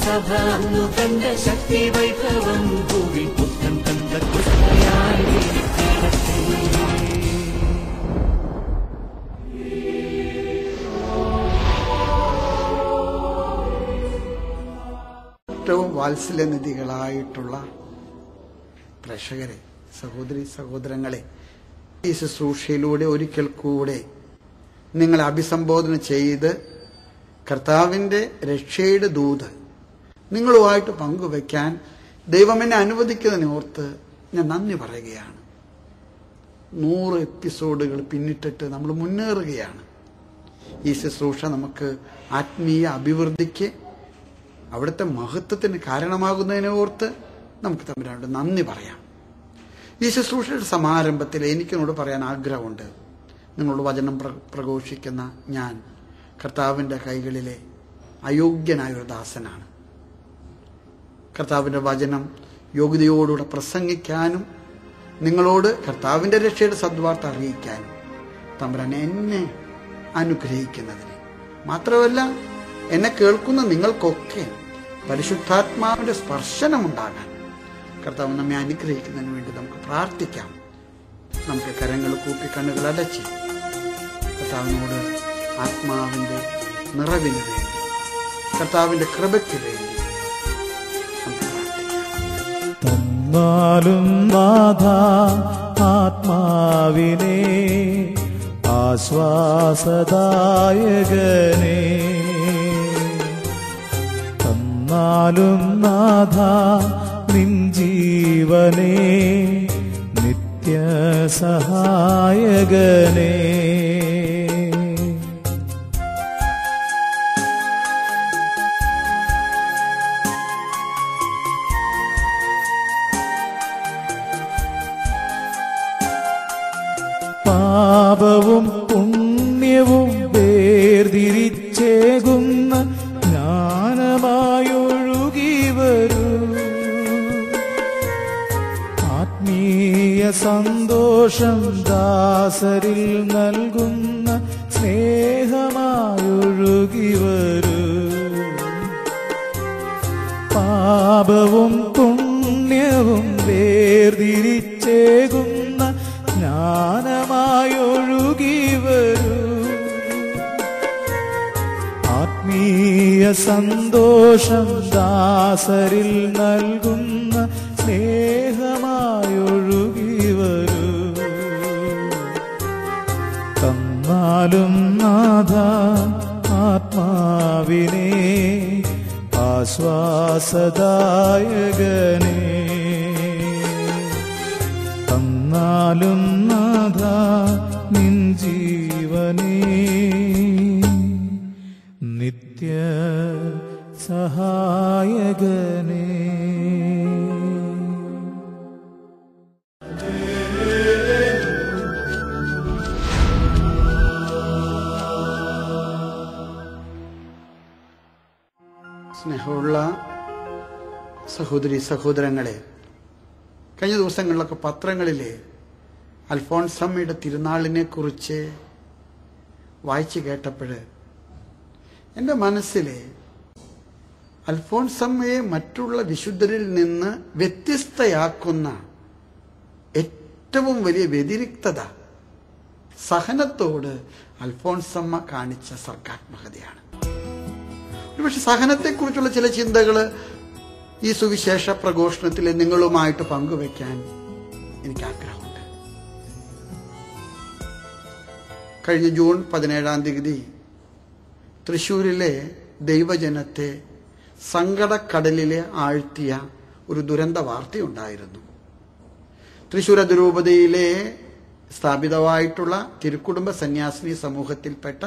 സഭ അന്നു കണ്ട ശക്തി വൈഭവം ഭൂവി പുത്തൻ കണ്ട കുസ്തയായി ഏറ്റവും വാത്സല്യനിധികളായിട്ടുള്ള പ്രേക്ഷകരെ സഹോദരി സഹോദരങ്ങളെ ഈ ശുശ്രൂഷയിലൂടെ ഒരിക്കൽ കൂടെ നിങ്ങളെ അഭിസംബോധന ചെയ്ത് കർത്താവിന്റെ രക്ഷയുടെ ദൂത് നിങ്ങളുമായിട്ട് പങ്കുവെക്കാൻ ദൈവം എന്നെ അനുവദിക്കുന്നതിനെ ഓർത്ത് ഞാൻ നന്ദി പറയുകയാണ് നൂറ് എപ്പിസോഡുകൾ പിന്നിട്ടിട്ട് നമ്മൾ മുന്നേറുകയാണ് ഈ ശുശ്രൂഷ നമുക്ക് ആത്മീയ അഭിവൃദ്ധിക്ക് അവിടുത്തെ മഹത്വത്തിന് കാരണമാകുന്നതിനെ ഓർത്ത് നമുക്ക് തമ്മിലോട് നന്ദി പറയാം ഈ ശുശ്രൂഷയുടെ സമാരംഭത്തിൽ എനിക്കിനോട് പറയാൻ ആഗ്രഹമുണ്ട് നിങ്ങളോട് വചനം പ്ര- പ്രഘോഷിക്കുന്ന ഞാൻ കർത്താവിൻ്റെ കൈകളിലെ അയോഗ്യനായ ഒരു ദാസനാണ് കർത്താവിൻ്റെ വചനം യോഗ്യതയോടുകൂടെ പ്രസംഗിക്കാനും നിങ്ങളോട് കർത്താവിൻ്റെ രക്ഷയുടെ സദ്വാർത്ത അറിയിക്കാനും തമ്പുരാൻ എന്നെ അനുഗ്രഹിക്കുന്നതിന് മാത്രമല്ല എന്നെ കേൾക്കുന്ന നിങ്ങൾക്കൊക്കെ പരിശുദ്ധാത്മാവിന്റെ സ്പർശനമുണ്ടാകാൻ കർത്താവ് നമ്മെ അനുഗ്രഹിക്കുന്നതിന് വേണ്ടി നമുക്ക് പ്രാർത്ഥിക്കാം നമുക്ക് കരങ്ങൾ കൂപ്പി കണ്ണുകൾ അടച്ച് കർത്താവിനോട് ആത്മാവിന്റെ നിറവിന് വേണ്ടി കർത്താവിന്റെ കൃപയ്ക്ക് വേണ്ടി നമുക്ക് പ്രാർത്ഥിക്കാം തന്നാലും നാഥ ആത്മാവിനെ ആശ്വാസദായകനെ തന്നാലും നാഥ നിൻ ജീവനെ നിത്യസഹായകനെ പാപവും പുണ്യവും വേർതിരിച്ചേകുന്ന ജ്ഞാനമായൊഴുകി വരൂ ആത്മീയ സന്തോഷം ദാസരിൽ നൽകുന്ന സ്നേഹമായൊഴുകി വരൂ പാപവും പുണ്യവും വേർതിരിച്ചേകുന്ന ജ്ഞാനമായൊഴുകി വരൂ ആത്മീയ സന്തോഷം ദാസരിൽ നൽകുന്ന സ്നേഹമായൊഴുകി വരൂ തന്നാലും നാഥ ആത്മാവിനെ ആശ്വാസദായകനെ തന്നാലും നാഥ നിൻ ജീവനേ നിത്യ സഹായകനേ സ്നേഹമുള്ള സഹോദരി സഹോദരങ്ങളെ കഴിഞ്ഞ ദിവസങ്ങളിലൊക്കെ പത്രങ്ങളിലെ അൽഫോൺസമ്മയുടെ തിരുനാളിനെ കുറിച്ച് വായിച്ചു കേട്ടപ്പോൾ എൻ്റെ മനസ്സിലെ അൽഫോൺസമ്മയെ മറ്റുള്ള വിശുദ്ധരിൽ നിന്ന് വ്യത്യസ്തയാക്കുന്ന ഏറ്റവും വലിയ വ്യതിരിക്തത സഹനത്തോട് അൽഫോൺസമ്മ കാണിച്ച സർഗാത്മകതയാണ് ഒരുപക്ഷെ സഹനത്തെക്കുറിച്ചുള്ള ചില ചിന്തകൾ ഈ സുവിശേഷ പ്രഘോഷണത്തിൽ നിങ്ങളുമായിട്ട് പങ്കുവെക്കാൻ എനിക്ക് ആഗ്രഹമുണ്ട് കഴിഞ്ഞ ജൂൺ പതിനേഴാം തീയതി തൃശൂരിലെ ദൈവജനത്തെ സങ്കടക്കടലിലെ ആഴ്ത്തിയ ഒരു ദുരന്ത വാർത്തയുണ്ടായിരുന്നു തൃശൂർ അതിരൂപതയിലെ സ്ഥാപിതമായിട്ടുള്ള തിരുക്കുടുംബ സന്യാസിനി സമൂഹത്തിൽപ്പെട്ട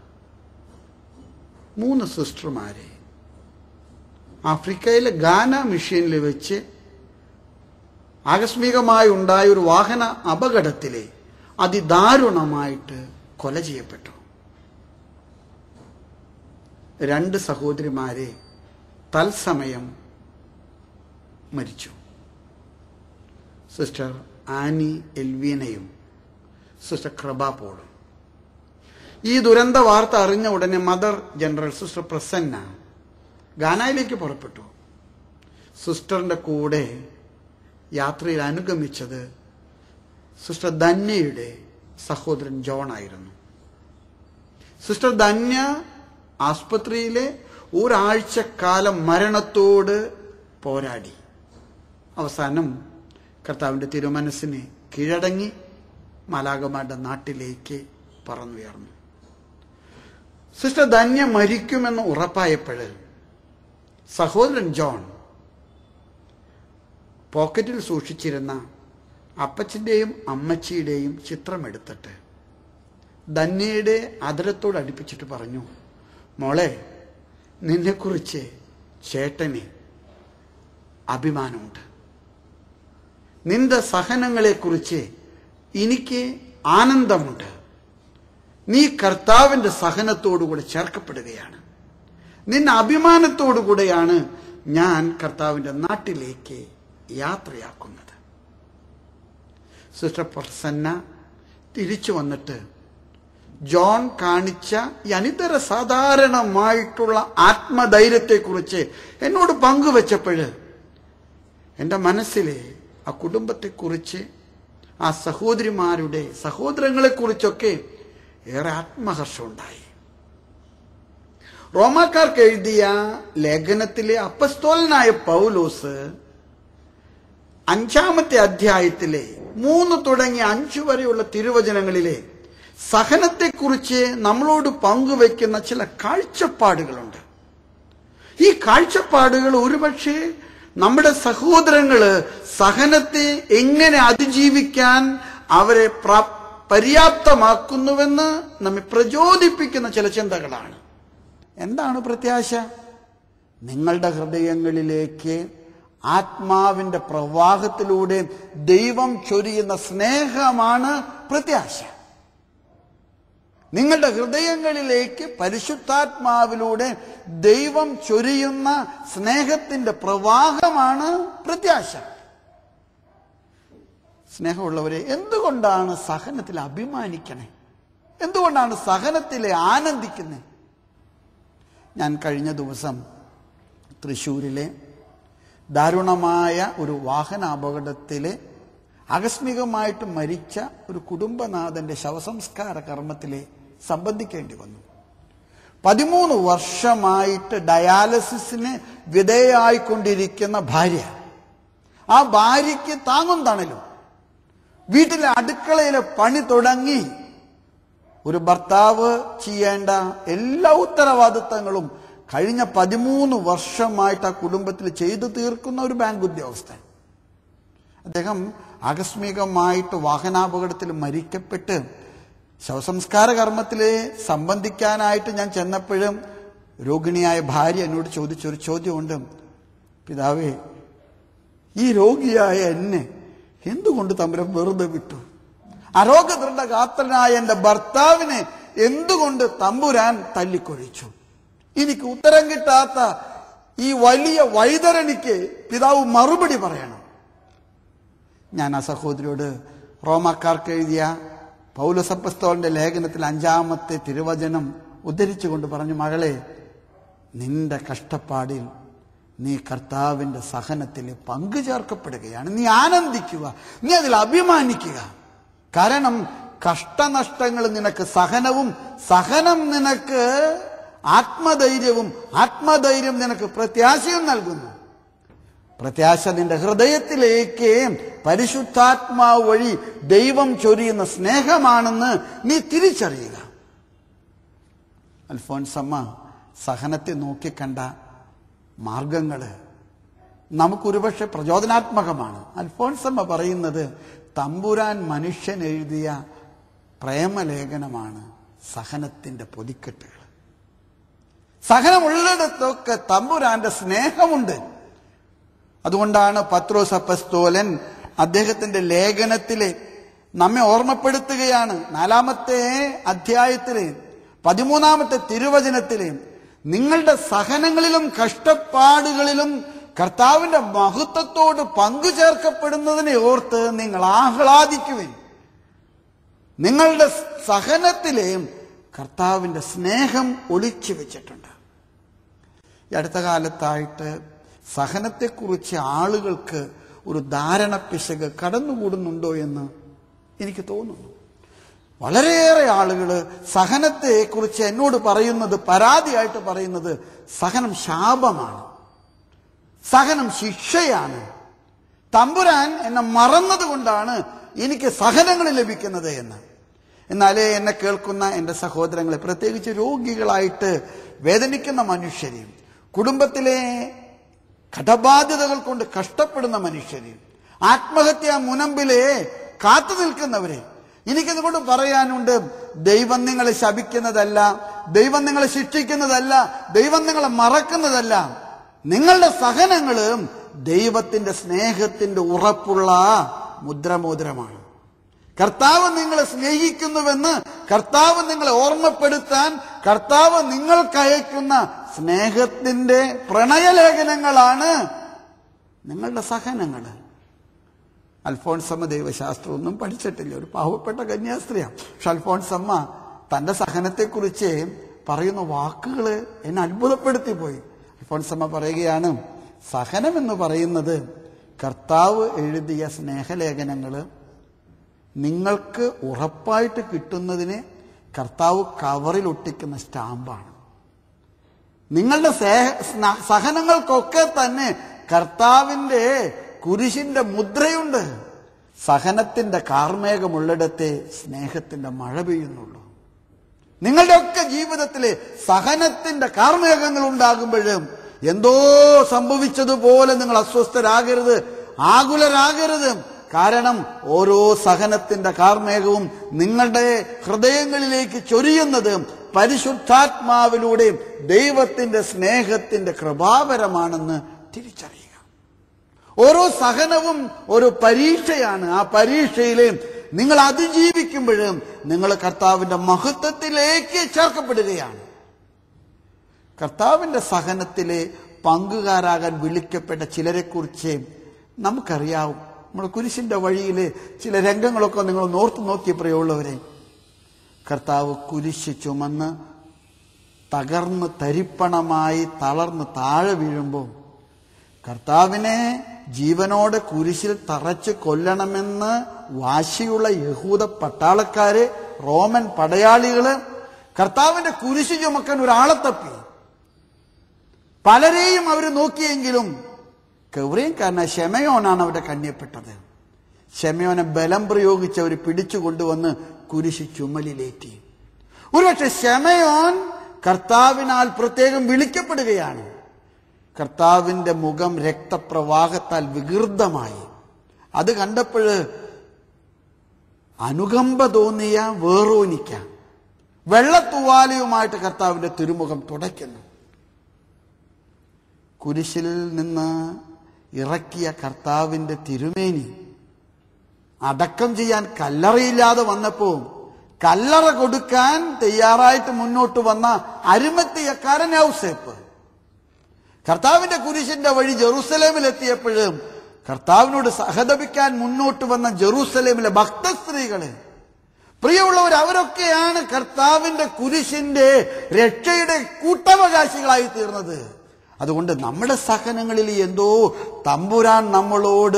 മൂന്ന് സിസ്റ്റർമാരെ ആഫ്രിക്കയിലെ ഗാന മിഷനിൽ വെച്ച് ആകസ്മികമായി ഉണ്ടായ ഒരു വാഹന അപകടത്തിലെ അതിദാരുണമായിട്ട് കൊല ചെയ്യപ്പെട്ടു രണ്ട് സഹോദരിമാരെ തത്സമയം മരിച്ചു സിസ്റ്റർ ആനി എൽവീനയും സിസ്റ്റർ കൃപ പോളും ഈ ദുരന്ത വാർത്ത അറിഞ്ഞ ഉടനെ മദർ ജനറൽ സിസ്റ്റർ പ്രസന്ന ഗാനായിലേക്ക് പുറപ്പെട്ടു സിസ്റ്ററിന്റെ കൂടെ യാത്രയിൽ അനുഗമിച്ചത് സിസ്റ്റർ ധന്യയുടെ സഹോദരൻ ജോൺ ആയിരുന്നു സിസ്റ്റർ ധന്യ ആസ്പത്രിയിലെ ഒരാഴ്ചക്കാലം മരണത്തോട് പോരാടി അവസാനം കർത്താവിന്റെ തിരുമനസ്സിനെ കീഴടങ്ങി മാലാകമാരുടെ നാട്ടിലേക്ക് പറന്നുയർന്നു സിസ്റ്റർ ധന്യ മരിക്കുമെന്ന് ഉറപ്പായപ്പോൾ സഹോദരൻ ജോൺ പോക്കറ്റിൽ സൂക്ഷിച്ചിരുന്ന അപ്പച്ചൻ്റെയും അമ്മച്ചിയുടെയും ചിത്രമെടുത്തിട്ട് ധന്യയുടെ അതിരത്തോട് അടുപ്പിച്ചിട്ട് പറഞ്ഞു മോളെ നിന്നെക്കുറിച്ച് ചേട്ടന് അഭിമാനമുണ്ട് നിന്റെ സഹനങ്ങളെക്കുറിച്ച് എനിക്ക് ആനന്ദമുണ്ട് നീ കർത്താവിന്റെ സഹനത്തോടുകൂടെ ചേർക്കപ്പെടുകയാണ് നിന്നെ അഭിമാനത്തോടുകൂടെയാണ് ഞാൻ കർത്താവിന്റെ നാട്ടിലേക്ക് യാത്രയാക്കുന്നത് സിസ്റ്റർ പ്രസന്ന തിരിച്ചു വന്നിട്ട് ജോൺ കാണിച്ച ഈ അനിതര സാധാരണമായിട്ടുള്ള ആത്മധൈര്യത്തെക്കുറിച്ച് എന്നോട് പങ്കുവച്ചപ്പോൾ എൻ്റെ മനസ്സിലെ ആ കുടുംബത്തെക്കുറിച്ച് ആ സഹോദരിമാരുടെ സഹോദരങ്ങളെക്കുറിച്ചൊക്കെ ഏറെ ആത്മഹർഷമുണ്ടായി റോമാക്കാർക്ക് എഴുതിയ ലേഖനത്തിലെ അപ്പസ്തോലനായ പൗലോസ് അഞ്ചാമത്തെ അധ്യായത്തിലെ മൂന്ന് തുടങ്ങി അഞ്ചു വരെയുള്ള തിരുവചനങ്ങളിലെ സഹനത്തെക്കുറിച്ച് നമ്മളോട് പങ്കുവെക്കുന്ന ചില കാഴ്ചപ്പാടുകളുണ്ട് ഈ കാഴ്ചപ്പാടുകൾ ഒരുപക്ഷെ നമ്മുടെ സഹോദരങ്ങള് സഹനത്തെ എങ്ങനെ അതിജീവിക്കാൻ അവരെ പ്രാ- പര്യാപ്തമാക്കുന്നുവെന്ന് നമ്മെ പ്രചോദിപ്പിക്കുന്ന ചില ചിന്തകളാണ് എന്താണ് പ്രത്യാശ നിങ്ങളുടെ ഹൃദയങ്ങളിലേക്ക് ആത്മാവിന്റെ പ്രവാഹത്തിലൂടെ ദൈവം ചൊരിയുന്ന സ്നേഹമാണ് പ്രത്യാശ നിങ്ങളുടെ ഹൃദയങ്ങളിലേക്ക് പരിശുദ്ധാത്മാവിലൂടെ ദൈവം ചൊരിയുന്ന സ്നേഹത്തിന്റെ പ്രവാഹമാണ് പ്രത്യാശ സ്നേഹമുള്ളവരെ എന്തുകൊണ്ടാണ് സഹനത്തിൽ അഭിമാനിക്കണേ എന്തുകൊണ്ടാണ് സഹനത്തിലെ ആനന്ദിക്കുന്നത് ഞാൻ കഴിഞ്ഞ ദിവസം തൃശ്ശൂരിലെ ദാരുണമായ ഒരു വാഹന അപകടത്തിലെ ആകസ്മികമായിട്ട് മരിച്ച ഒരു കുടുംബനാഥന്റെ ശവസംസ്കാര കർമ്മത്തിലെ സംബന്ധിക്കേണ്ടി വന്നു പതിമൂന്ന് വർഷമായിട്ട് ഡയാലിസിസിന് വിധേയായിക്കൊണ്ടിരിക്കുന്ന ഭാര്യ ആ ഭാര്യയ്ക്ക് താങ്ങും തണലും വീട്ടിലെ അടുക്കളയിലെ പണി തുടങ്ങി ഒരു ഭർത്താവ് ചെയ്യേണ്ട എല്ലാ ഉത്തരവാദിത്തങ്ങളും കഴിഞ്ഞ പതിമൂന്ന് വർഷമായിട്ട് ആ കുടുംബത്തിൽ ചെയ്തു തീർക്കുന്ന ഒരു ബാങ്ക് ഉദ്യോഗസ്ഥൻ അദ്ദേഹം ആകസ്മികമായിട്ട് വാഹനാപകടത്തിൽ മരിക്കപ്പെട്ട് ശവസംസ്കാര കർമ്മത്തിൽ സംബന്ധിക്കാനായിട്ട് ഞാൻ ചെന്നപ്പോഴും രോഗിണിയായ ഭാര്യ എന്നോട് ചോദിച്ചൊരു ചോദ്യമുണ്ട് പിതാവേ ഈ രോഗിയായ എന്നെ എന്തുകൊണ്ട് തമ്പുരം വെറുതെ വിട്ടു അരോഗദൃഢഗാത്രനായ എന്റെ ഭർത്താവിനെ എന്തുകൊണ്ട് തമ്പുരാൻ തല്ലിക്കൊഴിച്ചു എനിക്ക് ഉത്തരം കിട്ടാത്ത ഈ വലിയ വൈതരണിക്ക് പിതാവ് മറുപടി പറയണം ഞാൻ ആ സഹോദരിയോട് റോമാക്കാർക്ക് എഴുതിയ പൗലസപ്പസ്തോലിന്റെ ലേഖനത്തിൽ അഞ്ചാമത്തെ തിരുവചനം ഉദ്ധരിച്ചുകൊണ്ട് പറഞ്ഞു മകളെ നിന്റെ കഷ്ടപ്പാടിൽ നീ കർത്താവിന്റെ സഹനത്തിൽ പങ്കു ചേർക്കപ്പെടുകയാണ് നീ ആനന്ദിക്കുക നീ അതിൽ അഭിമാനിക്കുക കാരണം കഷ്ടനഷ്ടങ്ങൾ നിനക്ക് സഹനവും സഹനം നിനക്ക് ആത്മധൈര്യവും ആത്മധൈര്യം നിനക്ക് പ്രത്യാശയും നൽകുന്നു പ്രത്യാശ നിന്റെ ഹൃദയത്തിലേക്ക് പരിശുദ്ധാത്മാവ് വഴി ദൈവം ചൊരിയുന്ന സ്നേഹമാണെന്ന് നീ തിരിച്ചറിയുക അൽഫോൻസമ്മ സഹനത്തെ നോക്കിക്കണ്ട മാർഗങ്ങള് നമുക്കൊരുപക്ഷെ പ്രചോദനാത്മകമാണ് അൽഫോൻസമ്മ പറയുന്നത് തമ്പുരാൻ മനുഷ്യൻ എഴുതിയ പ്രേമലേഖനമാണ് സഹനത്തിന്റെ പൊതിക്കെട്ടുകൾ സഹനമുള്ളിടത്തൊക്കെ തമ്പുരാന്റെ സ്നേഹമുണ്ട് അതുകൊണ്ടാണ് പത്രോസ് അപ്പസ്തോലൻ അദ്ദേഹത്തിന്റെ ലേഖനത്തിലെ നമ്മെ ഓർമ്മപ്പെടുത്തുകയാണ് നാലാമത്തെ അധ്യായത്തിലെ പതിമൂന്നാമത്തെ തിരുവചനത്തിലെ നിങ്ങളുടെ സഹനങ്ങളിലും കഷ്ടപ്പാടുകളിലും കർത്താവിന്റെ മഹത്വത്തോട് പങ്കുചേർക്കപ്പെടുന്നതിനെ ഓർത്ത് നിങ്ങൾ ആഹ്ലാദിക്കുവിൻ നിങ്ങളുടെ സഹനത്തിലെയും കർത്താവിന്റെ സ്നേഹം ഒളിച്ചു വെച്ചിട്ടുണ്ട് ഈ അടുത്ത കാലത്തായിട്ട് സഹനത്തെക്കുറിച്ച് ആളുകൾക്ക് ഒരു ധാരണ പിശക് കടന്നുകൂടുന്നുണ്ടോ എന്ന് എനിക്ക് തോന്നുന്നു വളരെയേറെ ആളുകൾ സഹനത്തെക്കുറിച്ച് എന്നോട് പറയുന്നത് പരാതിയായിട്ട് പറയുന്നത് സഹനം ശാപമാണ് സഹനം ശിക്ഷയാണ് തമ്പുരാൻ എന്നെ മറന്നത് കൊണ്ടാണ് എനിക്ക് സഹനങ്ങൾ ലഭിക്കുന്നത് എന്ന് എന്നാലേ എന്നെ കേൾക്കുന്ന എൻ്റെ സഹോദരങ്ങളെ പ്രത്യേകിച്ച് രോഗികളായിട്ട് വേദനിക്കുന്ന മനുഷ്യരെയും കുടുംബത്തിലെ കടബാധ്യതകൾ കൊണ്ട് കഷ്ടപ്പെടുന്ന മനുഷ്യരെയും ആത്മഹത്യാ മുനമ്പിലെ കാത്തു നിൽക്കുന്നവരെ എനിക്കതുകൊണ്ട് പറയാനുണ്ട് ദൈവം നിങ്ങളെ ശപിക്കുന്നതല്ല ദൈവം നിങ്ങളെ ശിക്ഷിക്കുന്നതല്ല ദൈവം നിങ്ങളെ മറക്കുന്നതല്ല നിങ്ങളുടെ സഹനങ്ങളും ദൈവത്തിന്റെ സ്നേഹത്തിന്റെ ഉറപ്പുള്ള മുദ്രമോതിരമാണ് കർത്താവ് നിങ്ങളെ സ്നേഹിക്കുന്നുവെന്ന് കർത്താവ് നിങ്ങളെ ഓർമ്മപ്പെടുത്താൻ കർത്താവ് നിങ്ങൾക്കയക്കുന്ന സ്നേഹത്തിന്റെ പ്രണയലേഖനങ്ങളാണ് നിങ്ങളുടെ സഹനങ്ങൾ അൽഫോൺസമ്മ ദൈവശാസ്ത്രമൊന്നും പഠിച്ചിട്ടില്ല ഒരു പാവപ്പെട്ട കന്യാസ്ത്രീയാണ് പക്ഷെ അൽഫോൺസമ്മ തന്റെ സഹനത്തെക്കുറിച്ച് പറയുന്ന വാക്കുകൾ എന്നെ അത്ഭുതപ്പെടുത്തി പോയി അൽഫോൺസമ്മ പറയുകയാണ് സഹനം എന്ന് പറയുന്നത് കർത്താവ് എഴുതിയ സ്നേഹലേഖനങ്ങൾ നിങ്ങൾക്ക് ഉറപ്പായിട്ട് കിട്ടുന്നതിന് കർത്താവ് കവറിൽ ഒട്ടിക്കുന്ന സ്റ്റാമ്പാണ് നിങ്ങളുടെ സേ- സ്ന- സഹനങ്ങൾക്കൊക്കെ തന്നെ കർത്താവിന്റെ കുരിശിന്റെ മുദ്രയുണ്ട് സഹനത്തിന്റെ കാർമേഘമുള്ളിടത്തെ സ്നേഹത്തിന്റെ മഴ പെയ്യുന്നുള്ളൂ നിങ്ങളുടെ ഒക്കെ ജീവിതത്തിലെ സഹനത്തിന്റെ കാർമേഘങ്ങൾ ഉണ്ടാകുമ്പോഴും എന്തോ സംഭവിച്ചതുപോലെ നിങ്ങൾ അസ്വസ്ഥരാകരുത് ആകുലരാകരുത് കാരണം ഓരോ സഹനത്തിന്റെ കാർമേഘവും നിങ്ങളുടെ ഹൃദയങ്ങളിലേക്ക് ചൊരിയുന്നത് പരിശുദ്ധാത്മാവിലൂടെ ദൈവത്തിന്റെ സ്നേഹത്തിന്റെ കൃപാവരമാണെന്ന് തിരിച്ചറിയുക ഓരോ സഹനവും ഒരു പരീക്ഷയാണ് ആ പരീക്ഷയിലെ നിങ്ങൾ അതിജീവിക്കുമ്പോഴും നിങ്ങൾ കർത്താവിന്റെ മഹത്വത്തിലേക്ക് ചേർക്കപ്പെടുകയാണ് കർത്താവിന്റെ സഹനത്തിലെ പങ്കുകാരാകാൻ വിളിക്കപ്പെട്ട ചിലരെക്കുറിച്ച് നമുക്കറിയാവും നമ്മൾ കുരിശിന്റെ വഴിയിൽ ചില രംഗങ്ങളൊക്കെ നിങ്ങൾ നോർത്ത് നോക്കിയ പ്രിയമുള്ളവരെ കർത്താവ് കുരിശ് ചുമന്ന് തകർന്ന് തരിപ്പണമായി തളർന്ന് താഴെ വീഴുമ്പോൾ കർത്താവിനെ ജീവനോടെ കുരിശിൽ തറച്ച് കൊല്ലണമെന്ന് വാശിയുള്ള യഹൂദ പട്ടാളക്കാര് റോമൻ പടയാളികള് കർത്താവിന്റെ കുരിശ് ചുമക്കാൻ ഒരാളെ തപ്പി പലരെയും അവർ നോക്കിയെങ്കിലും കൗറിയൻകാരന ഷെമയോനാണ് അവരുടെ കണ്യപ്പെട്ടത് ഷെമയോനെ ബലം പ്രയോഗിച്ച് അവർ പിടിച്ചു കൊണ്ടുവന്ന് കുരിശ് ചുമലിലേറ്റി ഒരുപക്ഷെ ഷെമയോൻ കർത്താവിനാൽ പ്രത്യേകം വിളിക്കപ്പെടുകയാണ് കർത്താവിന്റെ മുഖം രക്തപ്രവാഹത്താൽ വികൃതമായി അത് കണ്ടപ്പോൾ അനുകമ്പ തോന്നിയ വേറോനിക്ക വെള്ളത്തുവാലയുമായിട്ട് കർത്താവിന്റെ തിരുമുഖം തുടയ്ക്കുന്നു കുരിശിൽ നിന്ന് ഇറക്കിയ കർത്താവിന്റെ തിരുമേനി അടക്കം ചെയ്യാൻ കല്ലറയില്ലാതെ വന്നപ്പോ കല്ലറ കൊടുക്കാൻ തയ്യാറായിട്ട് മുന്നോട്ട് വന്ന അരുമത്തിയക്കാരൻ ഔസേപ്പ് കർത്താവിന്റെ കുരിശിന്റെ വഴി ജെറൂസലേമിലെത്തിയപ്പോഴും കർത്താവിനോട് സഹതപിക്കാൻ മുന്നോട്ട് വന്ന ജെറൂസലേമിലെ ഭക്തസ്ത്രീകള് പ്രിയമുള്ളവർ അവരൊക്കെയാണ് കർത്താവിന്റെ കുരിശിന്റെ രക്ഷയുടെ കൂട്ടവകാശികളായി തീർന്നത് അതുകൊണ്ട് നമ്മുടെ സഹനങ്ങളിൽ എന്തോ തമ്പുരാൻ നമ്മളോട്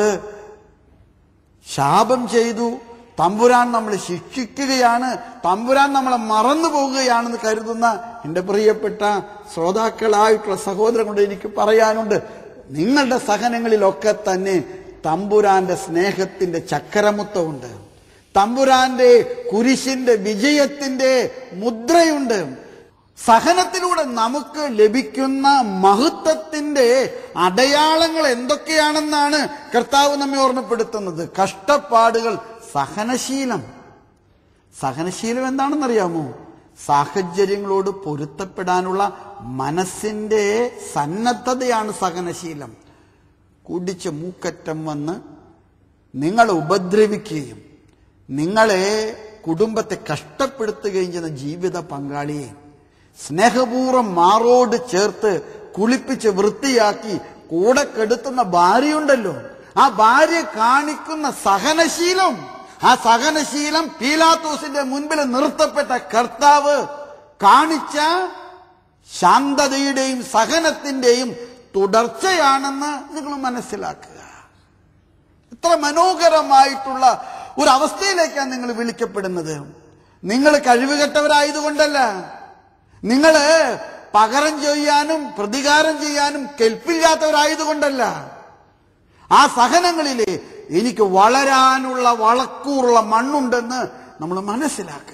ശാപം ചെയ്തു തമ്പുരാൻ നമ്മളെ ശിക്ഷിക്കുകയാണ് തമ്പുരാൻ നമ്മളെ മറന്നു പോകുകയാണെന്ന് കരുതുന്ന എൻ്റെ പ്രിയപ്പെട്ട ശ്രോതാക്കളായിട്ടുള്ള സഹോദരങ്ങളോട് എനിക്ക് പറയാനുണ്ട് നിങ്ങളുടെ സഹനങ്ങളിലൊക്കെ തന്നെ തമ്പുരാന്റെ സ്നേഹത്തിന്റെ ചക്കരമുത്തമുണ്ട് തമ്പുരാന്റെ കുരിശിന്റെ വിജയത്തിന്റെ മുദ്രയുണ്ട് സഹനത്തിലൂടെ നമുക്ക് ലഭിക്കുന്ന മഹത്വത്തിന്റെ അടയാളങ്ങൾ എന്തൊക്കെയാണെന്നാണ് കർത്താവ് നമ്മെ ഓർമ്മപ്പെടുത്തുന്നത് കഷ്ടപ്പാടുകൾ സഹനശീലം സഹനശീലം എന്താണെന്നറിയാമോ സാഹചര്യങ്ങളോട് പൊരുത്തപ്പെടാനുള്ള മനസ്സിന്റെ സന്നദ്ധതയാണ് സഹനശീലം കുടിച്ച് മൂക്കറ്റം വന്ന് നിങ്ങളെ ഉപദ്രവിക്കുകയും നിങ്ങളെ കുടുംബത്തെ കഷ്ടപ്പെടുത്തുകയും ചെയ്യുന്ന ജീവിത പങ്കാളിയെ സ്നേഹപൂർവ്വം മാറോട് ചേർത്ത് കുളിപ്പിച്ച് വൃത്തിയാക്കി കൂടെ കെടുത്തുന്ന ഭാര്യയുണ്ടല്ലോ ആ ഭാര്യ കാണിക്കുന്ന സഹനശീലം ആ സഹനശീലം പീലാത്തോസിന്റെ മുൻപിൽ നിർത്തപ്പെട്ട കർത്താവ് കാണിച്ച ശാന്തതയുടെയും സഹനത്തിന്റെയും തുടർച്ചയാണെന്ന് നിങ്ങൾ മനസ്സിലാക്കുക എത്ര മനോഹരമായിട്ടുള്ള ഒരു അവസ്ഥയിലേക്കാണ് നിങ്ങൾ വിളിക്കപ്പെടുന്നത് നിങ്ങൾ കഴിവുകെട്ടവരായതുകൊണ്ടല്ല നിങ്ങൾ പകരം ചെയ്യാനും പ്രതികാരം ചെയ്യാനും കെൽപ്പില്ലാത്തവരായതുകൊണ്ടല്ല ആ സഹനങ്ങളിൽ എനിക്ക് വളരാനുള്ള വളക്കൂറുള്ള മണ്ണുണ്ടെന്ന് നമ്മൾ മനസ്സിലാക്കുക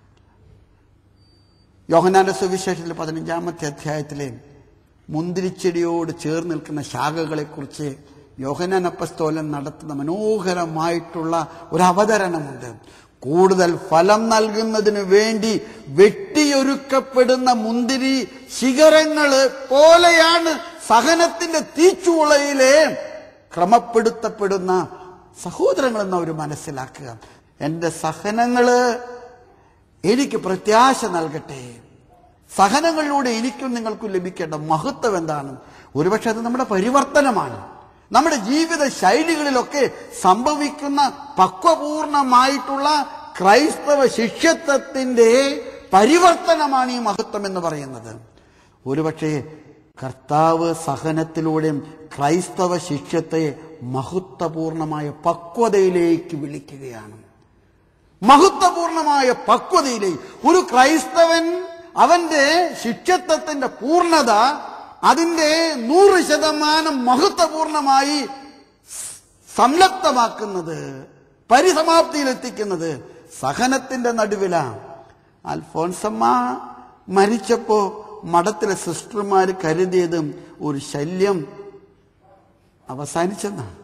യോഹനാന്റെ സുവിശേഷത്തിൽ പതിനഞ്ചാമത്തെ അധ്യായത്തിലെ മുന്തിരിച്ചെടിയോട് ചേർന്ന് നിൽക്കുന്ന ശാഖകളെക്കുറിച്ച് യോഹനാൻ അപ്പസ്തോലൻ നടത്തുന്ന മനോഹരമായിട്ടുള്ള ഒരു അവതരണമുണ്ട് കൂടുതൽ ഫലം നൽകുന്നതിന് വേണ്ടി വെട്ടിയൊരുക്കപ്പെടുന്ന മുന്തിരി ശിഖരങ്ങള് പോലെയാണ് സഹനത്തിന്റെ തീച്ചുളയിലെ ക്രമപ്പെടുത്തപ്പെടുന്ന സഹോദരങ്ങളെന്ന് അവർ മനസ്സിലാക്കുക എന്റെ സഹനങ്ങള് എനിക്ക് പ്രത്യാശ നൽകട്ടെ സഹനങ്ങളിലൂടെ എനിക്കും നിങ്ങൾക്കും ലഭിക്കേണ്ട മഹത്വം എന്താണ് ഒരുപക്ഷെ അത് നമ്മുടെ പരിവർത്തനമാണ് നമ്മുടെ ജീവിത ശൈലികളിലൊക്കെ സംഭവിക്കുന്ന പക്വപൂർണമായിട്ടുള്ള ക്രൈസ്തവ ശിഷ്യത്വത്തിന്റെ പരിവർത്തനമാണ് ഈ മഹത്വം എന്ന് പറയുന്നത് ഒരുപക്ഷെ കർത്താവ് സഹനത്തിലൂടെയും ക്രൈസ്തവ ശിഷ്യത്തെ മഹത്വപൂർണമായ പക്വതയിലേക്ക് വിളിക്കുകയാണ് മഹത്വപൂർണമായ പക്വതയിലേക്ക് ഒരു ക്രൈസ്തവൻ അവന്റെ ശിഷ്യത്വത്തിന്റെ പൂർണ്ണത അതിന്റെ നൂറ് ശതമാനം മഹത്വപൂർണമായി സംലപ്തമാക്കുന്നത് പരിസമാപ്തിയിലെത്തിക്കുന്നത് സഹനത്തിന്റെ നടുവിലാണ് അൽഫോൻസമ്മ മരിച്ചപ്പോ മഠത്തിലെ സിസ്റ്റർമാർ കരുതിയത് ഒരു ശല്യം അവസാനിച്ചെന്നാണ്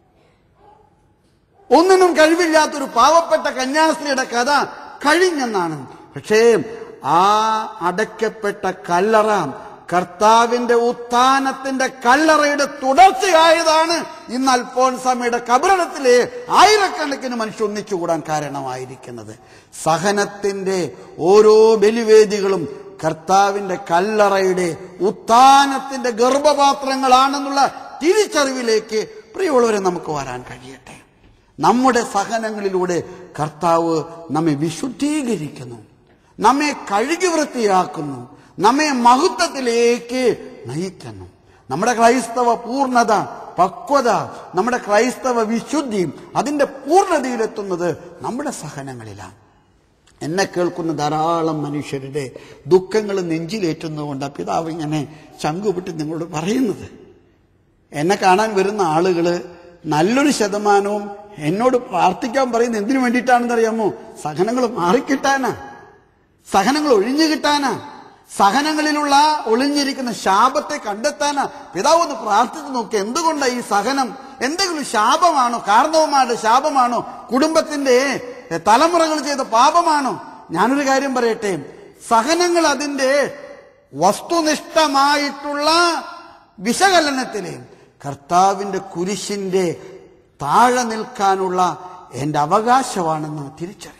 ഒന്നിനും കഴിവില്ലാത്തൊരു പാവപ്പെട്ട കന്യാസ്ത്രീയുടെ കഥ കഴിഞ്ഞെന്നാണ് പക്ഷേ ആ അടയ്ക്കപ്പെട്ട കല്ലറ കർത്താവിന്റെ ഉത്ഥാനത്തിന്റെ കല്ലറയുടെ തുടർച്ചയായതാണ് ഇന്ന് അൽഫോൻസമ്മയുടെ കബറിടത്തിലെ ആയിരക്കണക്കിന് മനുഷ്യർ ഒന്നിച്ചുകൂടാൻ കാരണമായിരിക്കുന്നത് സഹനത്തിന്റെ ഓരോ ബലിവേദികളും കർത്താവിന്റെ കല്ലറയുടെ ഉത്ഥാനത്തിന്റെ ഗർഭപാത്രങ്ങളാണെന്നുള്ള തിരിച്ചറിവിലേക്ക് പ്രിയമുള്ളവരെ നമുക്ക് വരാൻ കഴിയട്ടെ നമ്മുടെ സഹനങ്ങളിലൂടെ കർത്താവ് നമ്മെ വിശുദ്ധീകരിക്കുന്നു നമ്മെ കഴുകി വൃത്തിയാക്കുന്നു നമ്മെ മഹത്വത്തിലേക്ക് നയിക്കുന്നു നമ്മുടെ ക്രൈസ്തവ പൂർണ്ണത പക്വത നമ്മുടെ ക്രൈസ്തവ വിശുദ്ധി അതിന്റെ പൂർണ്ണതയിലെത്തുന്നത് നമ്മുടെ സഹനങ്ങളിലാണ് എന്നെ കേൾക്കുന്ന ധാരാളം മനുഷ്യരുടെ ദുഃഖങ്ങൾ നെഞ്ചിലേറ്റുന്നതുകൊണ്ട് ആ പിതാവ് ഇങ്ങനെ ചങ്കുപിട്ട് നിങ്ങളോട് പറയുന്നത് എന്നെ കാണാൻ വരുന്ന ആളുകള് നല്ലൊരു ശതമാനവും എന്നോട് പ്രാർത്ഥിക്കാൻ പറയുന്നത് എന്തിനു വേണ്ടിയിട്ടാണെന്ന് അറിയാമോ സഹനങ്ങൾ മാറിക്കിട്ടാനാ സഹനങ്ങൾ ഒഴിഞ്ഞു കിട്ടാനാ സഹനങ്ങളിലുള്ള ഒളിഞ്ഞിരിക്കുന്ന ശാപത്തെ കണ്ടെത്താനാ പിതാവ് ഒന്ന് പ്രാർത്ഥിച്ചു നോക്കി എന്തുകൊണ്ടാണ് ഈ സഹനം എന്തെങ്കിലും ശാപമാണോ കാരണവുമായിട്ട് ശാപമാണോ കുടുംബത്തിന്റെ തലമുറകൾ ചെയ്ത പാപമാണോ ഞാനൊരു കാര്യം പറയട്ടെ സഹനങ്ങൾ അതിന്റെ വസ്തുനിഷ്ഠമായിട്ടുള്ള വിശകലനത്തിലെ കർത്താവിന്റെ കുരിശിന്റെ താഴെ നിൽക്കാനുള്ള എന്റെ അവകാശമാണെന്ന് തിരിച്ചറിയുക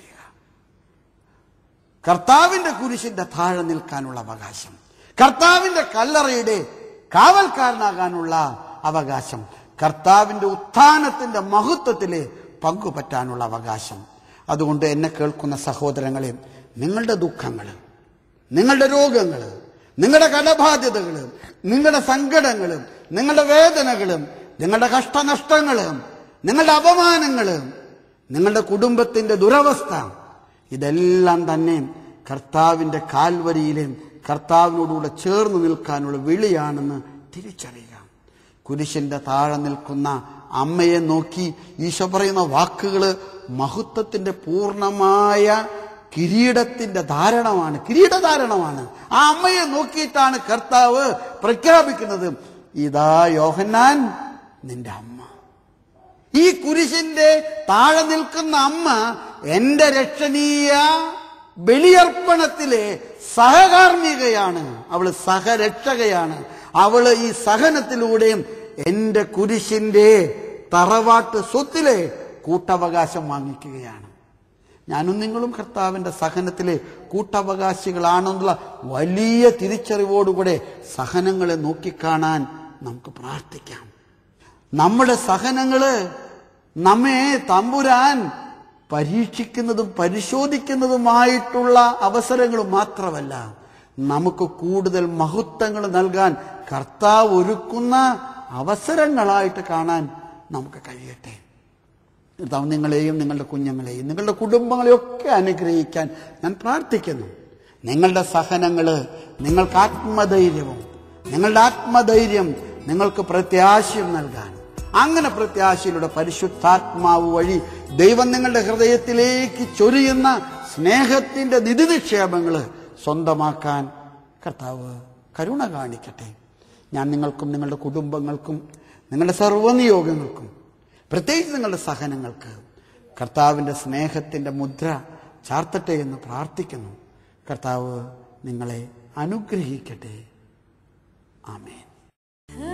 കർത്താവിന്റെ കുരിശിന്റെ താഴെ നിൽക്കാനുള്ള അവകാശം കർത്താവിന്റെ കല്ലറയുടെ കാവൽക്കാരനാകാനുള്ള അവകാശം കർത്താവിന്റെ ഉത്ഥാനത്തിന്റെ മഹത്വത്തിലെ പങ്കുപറ്റാനുള്ള അവകാശം അതുകൊണ്ട് എന്നെ കേൾക്കുന്ന സഹോദരങ്ങളെ നിങ്ങളുടെ ദുഃഖങ്ങൾ നിങ്ങളുടെ രോഗങ്ങൾ നിങ്ങളുടെ കടബാധ്യതകൾ നിങ്ങളുടെ സങ്കടങ്ങളും നിങ്ങളുടെ വേദനകളും നിങ്ങളുടെ കഷ്ടനഷ്ടങ്ങളും നിങ്ങളുടെ അപമാനങ്ങളും നിങ്ങളുടെ കുടുംബത്തിന്റെ ദുരവസ്ഥ ഇതെല്ലാം തന്നെ കർത്താവിന്റെ കാൽവരിയിലെ കർത്താവിനോടുകൂടെ ചേർന്ന് നിൽക്കാനുള്ള വിളിയാണെന്ന് തിരിച്ചറിയുക കുരിശിന്റെ താഴെ നിൽക്കുന്ന അമ്മയെ നോക്കി ഈശോ പറയുന്ന വാക്കുകള് മഹത്വത്തിന്റെ പൂർണ്ണമായ കിരീടത്തിന്റെ ധാരണമാണ് കിരീടധാരണമാണ് ആ അമ്മയെ നോക്കിയിട്ടാണ് കർത്താവ് പ്രഖ്യാപിക്കുന്നത് ഇതാ യോഹന്നാൻ നിന്റെ അമ്മ ഈ കുരിശിന്റെ താഴെ നിൽക്കുന്ന അമ്മ എന്റെ രക്ഷണീയ ബലിയർപ്പണത്തിലെ സഹകാർമ്മികയാണ് അവള് സഹരക്ഷകയാണ് അവള് ഈ സഹനത്തിലൂടെയും എന്റെ കുരിശിന്റെ തറവാട്ട് സ്വത്തിലെ കൂട്ടവകാശം വാങ്ങിക്കുകയാണ് ഞാനും നിങ്ങളും കർത്താവിന്റെ സഹനത്തിലെ കൂട്ടവകാശികളാണെന്നുള്ള വലിയ തിരിച്ചറിവോടുകൂടെ സഹനങ്ങളെ നോക്കിക്കാണാൻ നമുക്ക് പ്രാർത്ഥിക്കാം നമ്മുടെ സഹനങ്ങള് നമ്മെ തമ്പുരാൻ പരീക്ഷിക്കുന്നതും പരിശോധിക്കുന്നതുമായിട്ടുള്ള അവസരങ്ങൾ മാത്രമല്ല നമുക്ക് കൂടുതൽ മഹത്വങ്ങൾ നൽകാൻ കർത്താവ് ഒരുക്കുന്ന അവസരങ്ങളായിട്ട് കാണാൻ നമുക്ക് കഴിയട്ടെ കർത്താവ് നിങ്ങളെയും നിങ്ങളുടെ കുഞ്ഞുങ്ങളെയും നിങ്ങളുടെ കുടുംബങ്ങളെയും ഒക്കെ അനുഗ്രഹിക്കാൻ ഞാൻ പ്രാർത്ഥിക്കുന്നു നിങ്ങളുടെ സഹനങ്ങള് നിങ്ങൾക്ക് ആത്മധൈര്യവും നിങ്ങളുടെ ആത്മധൈര്യം നിങ്ങൾക്ക് പ്രത്യാശയും നൽകാൻ അങ്ങനെ പ്രത്യാശയിലൂടെ പരിശുദ്ധാത്മാവ് വഴി ദൈവം നിങ്ങളുടെ ഹൃദയത്തിലേക്ക് ചൊരിയുന്ന സ്നേഹത്തിന്റെ നിധി നിക്ഷേപങ്ങള് സ്വന്തമാക്കാൻ കർത്താവ് കരുണ കാണിക്കട്ടെ ഞാൻ നിങ്ങൾക്കും നിങ്ങളുടെ കുടുംബങ്ങൾക്കും നിങ്ങളുടെ സർവ്വനിയോഗങ്ങൾക്കും പ്രത്യേകിച്ച് നിങ്ങളുടെ സഹനങ്ങൾക്ക് കർത്താവിൻ്റെ സ്നേഹത്തിൻ്റെ മുദ്ര ചാർത്തട്ടെ എന്ന് പ്രാർത്ഥിക്കുന്നു കർത്താവ് നിങ്ങളെ അനുഗ്രഹിക്കട്ടെ ആമേൻ